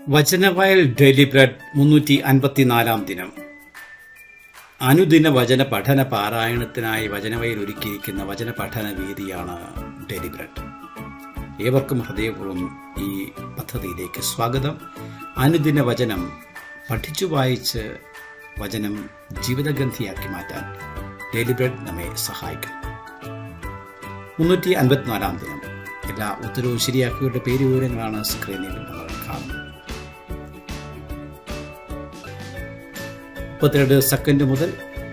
വചനവയൽ daily bread മുന്നൂറ്റി അൻപത്തിനാലാം ദിനം അനുദിന വചന പഠന പാരായണത്തിനായി വചനവയൽ ഒരുക്കിയിരിക്കുന്ന വചന പഠന വേദിയാണ് ഡെയിലി ബ്രെഡ് ഏവർക്കും ഹൃദയപൂർവ്വം ഈ പദ്ധതിയിലേക്ക് സ്വാഗതം അനുദിന വചനം പഠിച്ചു വായിച്ച് വചനം ജീവിതഗ്രന്ഥിയാക്കി മാറ്റാൻ ഡെയിലി ബ്രെഡ് നമ്മെ സഹായിക്കും മുന്നൂറ്റി അൻപത്തിനാലാം ദിനം എല്ലാ ഉത്തരവും ശരിയാക്കിയവരുടെ പേര് വിവരങ്ങളാണ് സ്ക്രീനിൽ നമ്മൾ കാണുന്നത് മുപ്പത്തിരണ്ട് സെക്കൻഡ് മുതൽ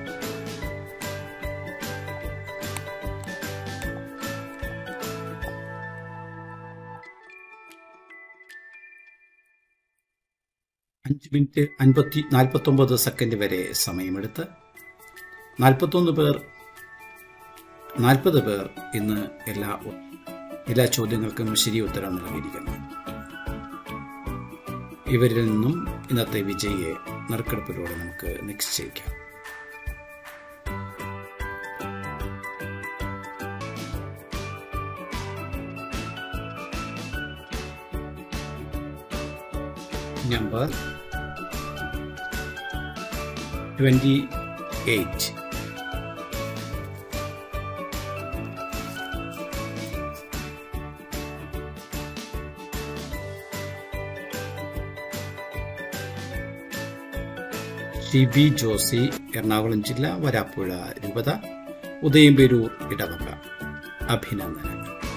അഞ്ച് മിനിറ്റ് അൻപത്തി നാൽപ്പത്തൊമ്പത് സെക്കൻഡ് വരെ സമയമെടുത്ത് നാൽപ്പത്തൊന്ന് പേർ നാൽപ്പത് പേർ ഇന്ന് എല്ലാ എല്ലാ ചോദ്യങ്ങൾക്കും ശരി ഉത്തരം നൽകിയിരിക്കുന്നു ഇവരിൽ നിന്നും ഇന്നത്തെ വിജയിയെ നറുക്കെടുപ്പിലൂടെ നമുക്ക് നിശ്ചയിക്കാം number twenty eight Shibi Josy Ernakulam ജില്ല വരാപ്പുഴ രൂപത ഉദയംപേരൂർ ഇടവക അഭിനന്ദനം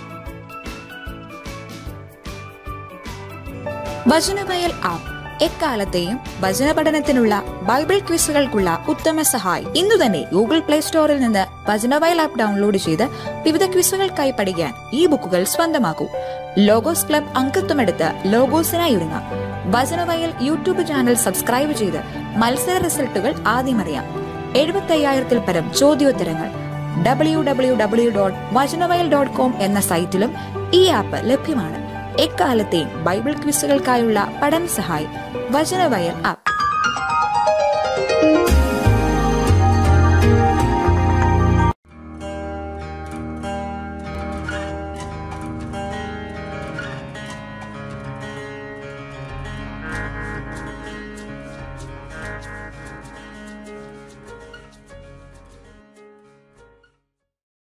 വചനവയൽ ആപ്പ് എക്കാലത്തെയും വചന പഠനത്തിനുള്ള ബൈബിൾ ക്വിസുകൾക്കുള്ള ഉത്തമ സഹായി ഇന്നു തന്നെ ഗൂഗിൾ പ്ലേ സ്റ്റോറിൽ നിന്ന് വചനവയൽ ആപ്പ് ഡൗൺലോഡ് ചെയ്ത് വിവിധ ക്വിസുകൾക്കായി പഠിക്കാൻ ഈ ബുക്കുകൾ സ്വന്തമാക്കൂ ലോഗോസ് ക്ലബ് അംഗത്വമെടുത്ത് ലോഗോസിനായി ഒരുങ്ങാം വചനവയൽ യൂട്യൂബ് ചാനൽ സബ്സ്ക്രൈബ് ചെയ്ത് മത്സര റിസൾട്ടുകൾ ആദ്യം അറിയാം എഴുപത്തയ്യായിരത്തിൽ പരം ചോദ്യോത്തരങ്ങൾ W W W dot Vachanavayal dot com എന്ന സൈറ്റിലും ഈ ആപ്പ് ലഭ്യമാണ് എക്കാലത്തെയും ബൈബിൾ ക്വിസുകൾക്കായുള്ള പഠന സഹായി വചനവയൽ ആപ്പ്